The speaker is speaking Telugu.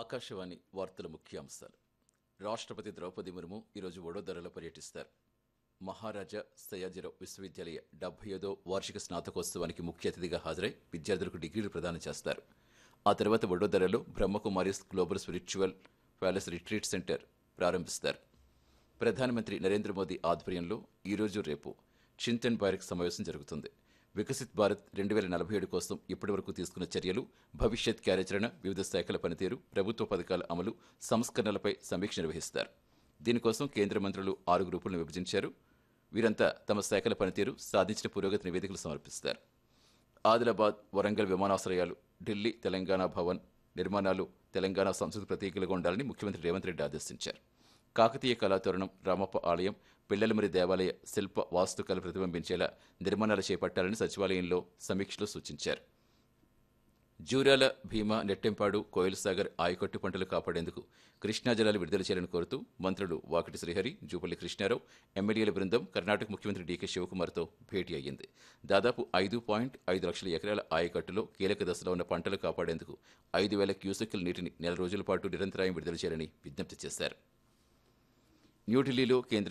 ఆకాశవాణి వార్తల ముఖ్యాంశాలు రాష్ట్రపతి ద్రౌపది ముర్ము ఈరోజు వడోదరలో పర్యటిస్తారు మహారాజా సయాజిరావు విశ్వవిద్యాలయ డెబ్బై ఐదో వార్షిక స్నాతకోత్సవానికి ముఖ్య అతిథిగా హాజరై విద్యార్థులకు డిగ్రీలు ప్రదానం చేస్తారు ఆ తర్వాత వడోదరలో Brahma Kumaris global spiritual palace retreat centre ప్రారంభిస్తారు ప్రధానమంత్రి నరేంద్ర మోదీ ఆధ్వర్యంలో ఈరోజు రేపు చింతన్ భారత్ సమావేశం జరుగుతుంది వికసిత్ భారత్ రెండు వేల నలభై ఏడు కోసం ఇప్పటివరకు తీసుకున్న చర్యలు భవిష్యత్ కార్యాచరణ వివిధ శాఖల పనితీరు ప్రభుత్వ పథకాల అమలు సంస్కరణలపై సమీక్ష నిర్వహిస్తారు దీనికోసం కేంద్ర మంత్రులు ఆరు గ్రూపులను విభజించారు వీరంతా తమ శాఖల పనితీరు సాధించిన పురోగతి నివేదికలు సమర్పిస్తారు ఆదిలాబాద్ వరంగల్ విమానాశ్రయాలు ఢిల్లీ తెలంగాణ భవన్ నిర్మాణాలు తెలంగాణ సంస్కృతి ప్రతీకలుగా ఉండాలని ముఖ్యమంత్రి రేవంత్ రెడ్డి ఆదేశించారు కాకతీయ కళాతోరణం రామప్ప ఆలయం పిల్లలమరి దేవాలయ శిల్ప వాస్తుకళ ప్రతిబింబించేలా నిర్మాణాలు చేపట్టాలని సచివాలయంలో సమీక్షలో సూచించారు జూరాల భీమా నెట్టెంపాడు కోయిలసాగర్ ఆయకట్టు పంటలు కాపాడేందుకు కృష్ణా జలాలు విడుదల చేయాలని కోరుతూ మంత్రులు వాకిటి శ్రీహరి జూపల్లి కృష్ణారావు ఎమ్మెల్యేల బృందం కర్ణాటక ముఖ్యమంత్రి డీకే శివకుమార్తో భేటీ అయ్యింది దాదాపు ఐదు పాయింట్ ఐదు లక్షల ఎకరాల ఆయకట్టులో కీలక దశలో ఉన్న పంటలు కాపాడేందుకు ఐదు వేల క్యూసెక్కుల నీటిని నెల రోజుల పాటు నిరంతరాయం విడుదల చేయాలని విజ్ఞప్తి చేశారు న్యూఢిల్లీలో కేంద్ర